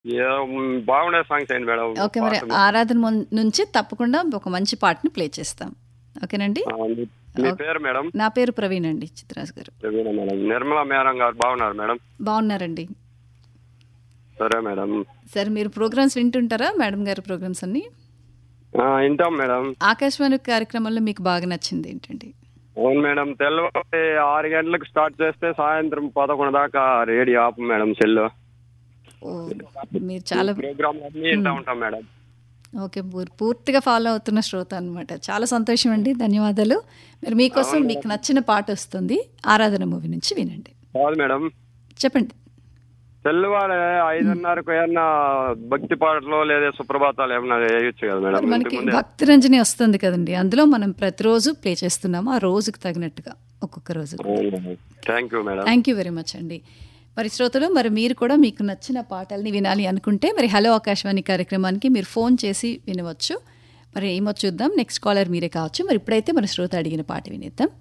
ఏ, మ్, బాగుండే సాంగ్స్ ఏంటి madam okay మరి పాటలు. ఆరాధన ముం- నుంచి తప్పకుండా ఒక మంచి పాటని ప్లే చేస్తాం ఓకేనండి ఆ, మీ- మీ పేరు మేడం నా పేరు ప్రవీణ్ అండి చిత్రాజ్ గారు రవీనా మేడం నిర్మలా మేడం గారు బాగున్నారు మేడం బాగున్నారండి సరే మేడం సరే మీరు ప్రోగ్రామ్స్ వింటుంటారా మేడం గారి ప్రోగ్రామ్స్ అన్ని ఆ, వింటాం మేడం ఆకాశవాణి కార్యక్రమంలో మీకు బాగా నచ్చింది ఏంటండి అవును మేడం తెల్లవారి ఆరు గంటలకు స్టార్ట్ చేస్తే సాయంత్రం పదకొండు దాకా రేడియో ఆపు మేడం సెల్ ఓ మీరు చాలా ప్రోగ్రామ్ అన్ని వింటా ఉంటాం మేడం ఓకే పూర్- పూర్తిగా ఫాలో అవుతున్న శ్రోత అనమాట చాలా సంతోషం అండి ధన్యవాదాలు మరి మీకోసం మీకు నచ్చిన పాట వస్తుంది ఆరాధన మూవీ నుంచి వినండి కాదు మేడం చెప్పండి తెల్లవారు ఐదున్నరకు ఏమన్నా భక్తి పాటలు లేదా సుప్రభాతాలు ఏమన్నా వేయొచ్చు కదా మేడం మరి ఇంటి మనకి ముందే భక్తి రంజని వస్తుంది కదండి అందులో మనం ప్రతిరోజు ప్లే చేస్తున్నాము ఆ రోజుకి తగినట్టుగా ఒక్కొక్క రోజు thank you madam thank you very much అండి మరి శ్రోతలు మరి మీరు కూడా మీకు నచ్చిన పాటల్ని వినాలి అనుకుంటే మరి హలో ఆకాశవాణి కార్యక్రమానికి మీరు ఫోన్ చేసి వినవచ్చు మరి ఏమో చూద్దాం నెక్స్ట్ కాలర్ మీరే కావచ్చు మరి ఇప్పుడైతే మన శ్రోత అడిగిన పాట వినేద్దాం